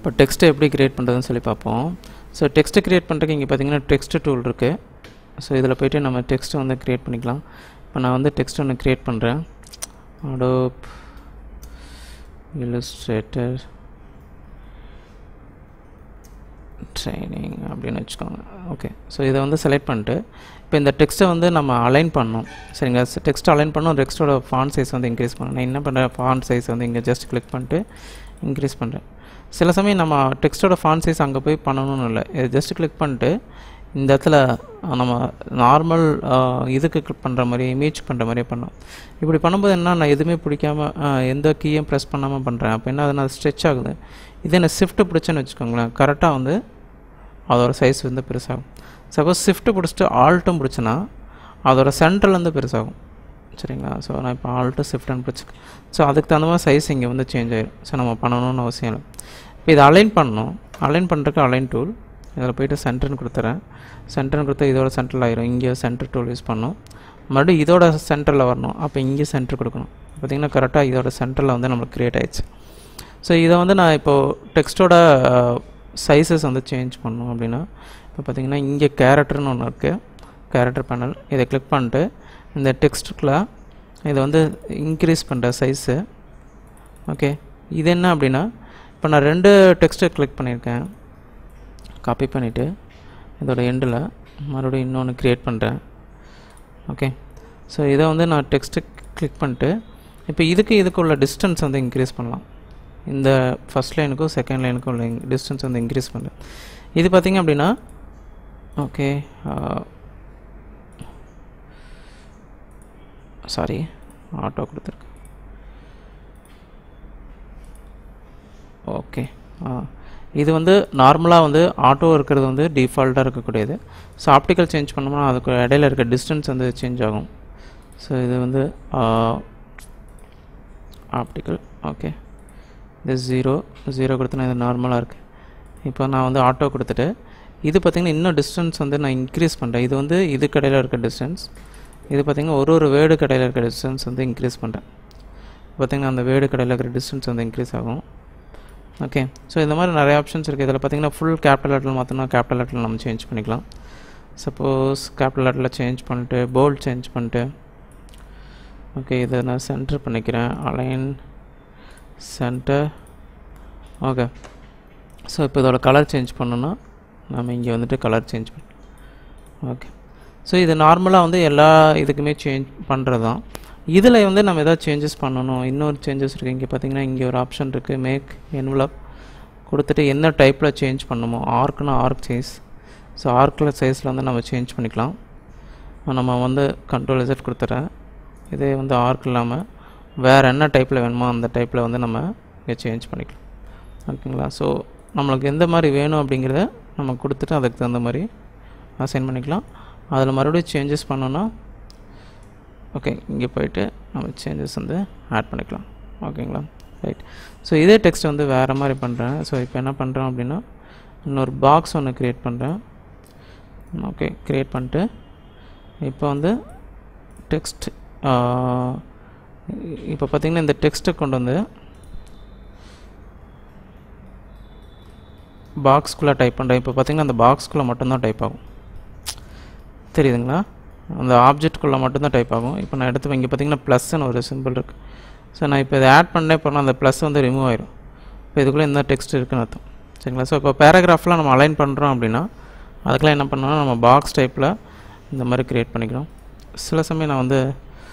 இப்போ டெக்ஸ்ட்டை எப்படி க்ரியேட் பண்ணுறதுன்னு சொல்லி பார்ப்போம் ஸோ டெக்ஸ்ட்டு க்ரியேட் பண்ணுறதுக்கு இங்கே பார்த்தீங்கன்னா டெக்ஸ்ட் டூல் இருக்குது ஸோ இதில் போய்ட்டு நம்ம டெக்ஸ்ட்டை வந்து க்ரியேட் பண்ணிக்கலாம் இப்போ நான் வந்து டெக்ஸ்ட் ஒன்று க்ரியேட் பண்ணுறேன் அடோப் இல்லுஸ்ட்ரேட்டர் ட்ரைனிங் அப்படின்னு வச்சுக்கோங்க ஓகே ஸோ இதை வந்து செலக்ட் பண்ணிட்டு இப்போ இந்த டெக்ஸ்ட்டை வந்து நம்ம அலைன் பண்ணணும் சரிங்களா டெக்ஸ்ட் அலைன் பண்ணணும் டெக்ஸ்ட்டோட ஃபாண்ட் சைஸ் வந்து இன்க்ரீஸ் பண்ணணும் நான் என்ன பண்ணுறேன் ஃபாண்ட் சைஸ் வந்து இங்கே ஜஸ்ட் கிளிக் பண்ணிட்டு இன்க்ரீஸ் பண்ணுறேன் சில சமயம் நம்ம டெக்ஸ்ட்டோட ஃபாண்ட் சைஸ் அங்கே போய் பண்ணணும்னு இல்லை இது ஜஸ்ட் கிளிக் பண்ணிட்டு இந்த இடத்துல நம்ம நார்மல் இதுக்கு கிளிக் பண்ணுற மாதிரி இமேஜ் பண்ணுற மாதிரியே பண்ணோம் இப்படி பண்ணும்போது என்ன நான் எதுவுமே பிடிக்காம எந்த கீயும் ப்ரெஸ் பண்ணாமல் பண்ணுறேன் அப்போ என்ன அது ஸ்ட்ரெச் ஆகுது இதே நான் ஷிஃப்ட்டு பிடிச்சேன்னு வச்சுக்கோங்களேன் கரெக்டாக வந்து அதோட சைஸ் வந்து பெருசாகும் சப்போஸ் ஷிஃப்ட்டு பிடிச்சிட்டு ஆல்ட்டும் பிடிச்சேன்னா அதோட சென்ட்ரல் வந்து பெருசாகும் சரிங்களா ஸோ நான் இப்போ ஆல்ட்டு ஷிஃப்ட்னு பிடிச்சிக்கேன் ஸோ அதுக்கு தகுந்த மாதிரி சைஸ் இங்கே வந்து சேஞ்ச் ஆயிடும் ஸோ நம்ம பண்ணணும்னு அவசியம் இல்லை இப்போ இதை அலைன் பண்ணணும் அலைன் பண்ணுறதுக்கு அலைன் டூல் இதில் போய்ட்டு சென்டர்னு கொடுத்துறேன் சென்டர்னு கொடுத்தா இதோட சென்டரில் ஆயிரும் இங்கே சென்டர் டூல் யூஸ் பண்ணணும் மறுபடியும் இதோட சென்டரில் வரணும் அப்போ இங்கே சென்டர் கொடுக்கணும் பார்த்திங்கன்னா கரெக்டாக இதோட சென்டரில் வந்து நம்மளுக்கு க்ரியேட் ஆயிடுச்சு ஸோ இதை வந்து நான் இப்போது டெக்ஸ்ட்டோட சைஸஸ் வந்து சேஞ்ச் பண்ணணும் அப்படின்னா இப்போ பார்த்திங்கன்னா இங்கே கேரக்டர்னு ஒன்று இருக்குது கேரக்டர் பேனல் இதை கிளிக் பண்ணிட்டு இந்த டெக்ஸ்ட்டுக்குள்ளே இதை வந்து இன்க்ரீஸ் பண்ணுற சைஸு ஓகே இது என்ன அப்படின்னா இப்போ நான் ரெண்டு டெக்ஸ்ட்டை கிளிக் பண்ணியிருக்கேன் காப்பி பண்ணிவிட்டு இதோட எண்டில் மறுபடியும் இன்னொன்று க்ரியேட் பண்ணுறேன் ஓகே ஸோ இதை வந்து நான் டெக்ஸ்ட்டு கிளிக் பண்ணிட்டு இப்போ இதுக்கு இதுக்கு உள்ள டிஸ்டன்ஸ் வந்து இன்க்ரீஸ் பண்ணலாம் இந்த ஃபஸ்ட் லைனுக்கும் செகண்ட் லைனுக்கும் உள்ள டிஸ்டன்ஸ் வந்து இன்க்ரீஸ் பண்ணுறேன் இது பார்த்திங்க அப்படின்னா ஓகே சாரி ஆட்டோ கொடுத்துருக்கு ஓகே இது வந்து நார்மலாக வந்து ஆட்டோ இருக்கிறது வந்து டிஃபால்ட்டாக இருக்கக்கூடியது ஸோ ஆப்டிக்கல் சேஞ்ச் பண்ணோம்னா அதுக்கு இடையில இருக்க டிஸ்டன்ஸ் வந்து சேஞ்ச் ஆகும் ஸோ இது வந்து ஆப்டிக்கல் ஓகே இது ஜீரோ ஜீரோ கொடுத்தனா இது நார்மலாக இருக்குது இப்போ நான் வந்து ஆட்டோ கொடுத்துட்டு இது பார்த்திங்கன்னா இன்னும் டிஸ்டன்ஸ் வந்து நான் இன்க்ரீஸ் பண்ணுறேன் இது வந்து இது கடையில் இருக்க டிஸ்டன்ஸ் இது பார்த்திங்கன்னா ஒரு ஒரு வேர்டு கடையில் இருக்கிற டிஸ்டன்ஸ் வந்து இன்க்ரீஸ் பண்ணுறேன் பார்த்திங்கன்னா அந்த வேர்டு கடையில் இருக்கிற டிஸ்டன்ஸ் வந்து இன்க்ரீஸ் ஆகும் ஓகே ஸோ இந்த மாதிரி நிறைய ஆப்ஷன்ஸ் இருக்குது இதில் பார்த்திங்கன்னா ஃபுல் கேபிட்டல் லெட்டரில் மாற்றினா கேபிட்டல் லெட்டரில் நம்ம சேஞ்ச் பண்ணிக்கலாம் சப்போஸ் கேபிட்டல் லெட்டரில் சேஞ்ச் பண்ணிட்டு போல்ட் சேஞ்ச் பண்ணிட்டு ஓகே இதை நான் சென்டர் பண்ணிக்கிறேன் அலைன் சென்டர் ஓகே ஸோ இப்போ இதோட கலர் சேஞ்ச் பண்ணோன்னா நம்ம இங்கே வந்துட்டு கலர் சேஞ்ச் பண்ண ஓகே ஸோ இது நார்மலாக வந்து எல்லா இதுக்குமே சேஞ்ச் பண்ணுறது தான் இதில் வந்து நம்ம எதாவது சேஞ்சஸ் பண்ணணும் இன்னொரு சேஞ்சஸ் இருக்குது இங்கே பார்த்தீங்கன்னா இங்கே ஒரு ஆப்ஷன் இருக்குது மேக் என்வலப் கொடுத்துட்டு என்ன டைப்பில் சேஞ்ச் பண்ணணுமோ ஆர்க்னா ஆர்க் சைஸ் ஸோ ஆர்க்கில் சைஸில் வந்து நம்ம சேஞ்ச் பண்ணிக்கலாம் நம்ம வந்து கண்ட்ரோல் எசட் கொடுத்துட்றேன் இதே வந்து ஆர்க் இல்லாமல் வேறு என்ன டைப்பில் வேணுமோ அந்த டைப்பில் வந்து நம்ம இங்கே சேஞ்ச் பண்ணிக்கலாம் ஓகேங்களா ஸோ நம்மளுக்கு எந்த மாதிரி வேணும் அப்படிங்கிறத நம்ம கொடுத்துட்டு அதுக்கு தகுந்த மாதிரி அசைன் பண்ணிக்கலாம் அதில் மறுபடியும் சேஞ்சஸ் பண்ணோன்னா ஓகே இங்கே போயிட்டு நம்ம சேஞ்சஸ் வந்து ஆட் பண்ணிக்கலாம் ஓகேங்களா ரைட் ஸோ இதே டெக்ஸ்ட் வந்து வேறு மாதிரி பண்ணுறேன் ஸோ இப்போ என்ன பண்ணுறோம் அப்படின்னா இன்னொரு பாக்ஸ் ஒன்று க்ரியேட் பண்ணுறேன் ஓகே க்ரியேட் பண்ணிட்டு இப்போ வந்து டெக்ஸ்ட் இப்போ பார்த்திங்கன்னா இந்த டெக்ஸ்ட்டை கொண்டு வந்து பாக்ஸ்குள்ளே டைப் பண்ணுறேன் இப்போ பார்த்திங்கன்னா அந்த பாக்ஸ்குள்ளே மட்டும்தான் டைப் ஆகும் தெரியுதுங்களா அந்த ஆப்ஜெக்ட்குள்ளே மட்டும்தான் டைப் ஆகும் இப்போ நான் எடுத்து இங்கே பார்த்திங்கன்னா ப்ளஸ்ன்னு ஒரு சிம்பிள் இருக்குது ஸோ நான் இப்போ இதை ஆட் பண்ணே போனால் அந்த ப்ளஸ் வந்து ரிமூவ் ஆயிரும் இப்போ இதுக்குள்ளே இந்த டெக்ஸ்ட் இருக்குன்னு அர்த்தம் சரிங்களா ஸோ இப்போ பேராகிராஃப்லாம் நம்ம அலைன் பண்ணுறோம் அப்படின்னா அதுக்கெலாம் என்ன பண்ணோம்னா நம்ம பாக்ஸ் டைப்பில் இந்த மாதிரி க்ரியேட் பண்ணிக்கிறோம் சில சமயம் நான் வந்து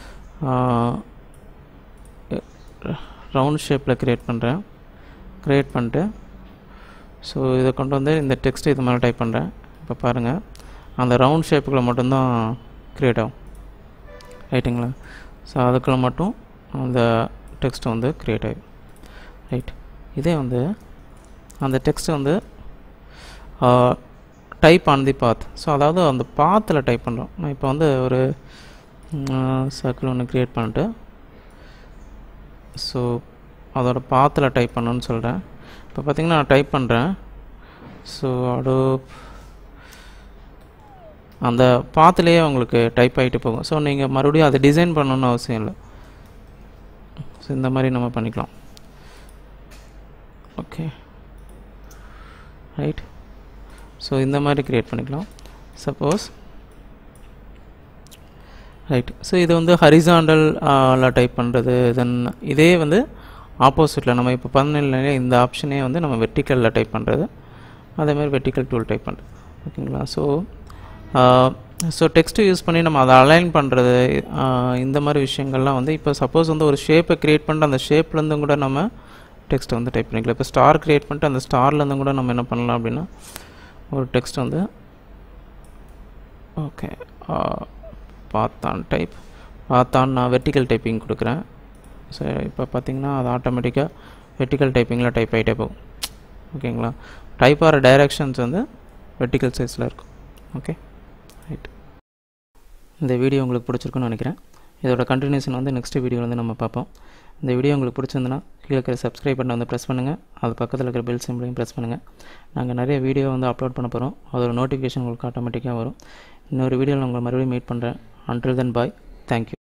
ரவுண்ட் ஷேப்பில் க்ரியேட் பண்ணுறேன் க்ரியேட் பண்ணிட்டு ஸோ இதை கொண்டு வந்து இந்த டெக்ஸ்ட் இது மாதிரி டைப் பண்ணுறேன் இப்போ பாருங்கள் அந்த ரவுண்ட் ஷேப்புக்குள்ளே மட்டும்தான் க்ரியேட் ஆகும் ரைட்டுங்களா ஸோ அதுக்குள்ளே மட்டும் அந்த டெக்ஸ்ட் வந்து க்ரியேட் ஆகும் ரைட் இதே வந்து அந்த டெக்ஸ்ட் வந்து type on the path so அதாவது அந்த பாத்தில் டைப் பண்ணுறோம் நான் இப்போ வந்து ஒரு சர்க்கிள் ஒன்று க்ரியேட் பண்ணிட்டு ஸோ அதோட பாத்தில் டைப் பண்ணணும்னு சொல்கிறேன் இப்போ பார்த்திங்கன்னா நான் டைப் பண்ணுறேன் ஸோ அடோ அந்த பாத்துலேயே உங்களுக்கு டைப் ஆகிட்டு போகும் ஸோ நீங்கள் மறுபடியும் அதை டிசைன் பண்ணணுன்னு அவசியம் இல்லை ஸோ இந்த மாதிரி நம்ம பண்ணிக்கலாம் ஓகே ரைட் ஸோ இந்த மாதிரி க்ரியேட் பண்ணிக்கலாம் சப்போஸ் ரைட் ஸோ இது வந்து ஹரிசாண்டல் டைப் பண்ணுறது தென் இதே வந்து ஆப்போசிட்டில் நம்ம இப்போ பண்ணல இந்த ஆப்ஷனே வந்து நம்ம வெர்டிக்கலில் டைப் பண்ணுறது அதே மாதிரி வெர்டிக்கல் டூல் டைப் பண்ணுறது ஓகேங்களா ஸோ ஸோ டெக்ஸ்ட்டு யூஸ் பண்ணி நம்ம அதை அலைன் பண்ணுறது இந்த மாதிரி விஷயங்கள்லாம் வந்து இப்போ சப்போஸ் வந்து ஒரு ஷேப்பை க்ரியேட் பண்ணிட்டு அந்த ஷேப்லேருந்து கூட நம்ம டெக்ஸ்ட்டை வந்து டைப் பண்ணிக்கலாம் இப்போ ஸ்டார் க்ரியேட் பண்ணிட்டு அந்த ஸ்டார்லேருந்து கூட நம்ம என்ன பண்ணலாம் அப்படின்னா ஒரு டெக்ஸ்ட் வந்து ஓகே பார்த்தான் டைப் பார்த்தான் நான் வெர்டிக்கல் டைப்பிங் கொடுக்குறேன் ஸோ இப்போ பார்த்தீங்கன்னா அது ஆட்டோமேட்டிக்காக வெர்டிக்கல் டைப்பிங்கில் டைப் ஆகிட்டே போகும் ஓகேங்களா டைப் ஆகிற டைரக்ஷன்ஸ் வந்து வெர்டிக்கல் சைஸில் இருக்கும் ஓகே ரைட் இந்த வீடியோ உங்களுக்கு பிடிச்சிருக்குன்னு நினைக்கிறேன் இதோட கண்டினியூஷன் வந்து நெக்ஸ்ட் வீடியோ வந்து நம்ம பார்ப்போம் இந்த வீடியோ உங்களுக்கு பிடிச்சிருந்துன்னா கீழே இருக்கிற சப்ஸ்கிரைப் பட்டன் வந்து ப்ரெஸ் பண்ணுங்கள் அது பக்கத்தில் இருக்கிற பெல் சிம்பிளையும் ப்ரெஸ் பண்ணுங்கள் நாங்கள் நிறைய வீடியோ வந்து அப்லோட் பண்ண போகிறோம் அதோட நோட்டிஃபிகேஷன் உங்களுக்கு ஆட்டோமேட்டிக்காக வரும் இன்னொரு வீடியோவில் உங்களை மறுபடியும் மீட் பண்ணுறேன் அன்டில் தென் பாய் தேங்க்யூ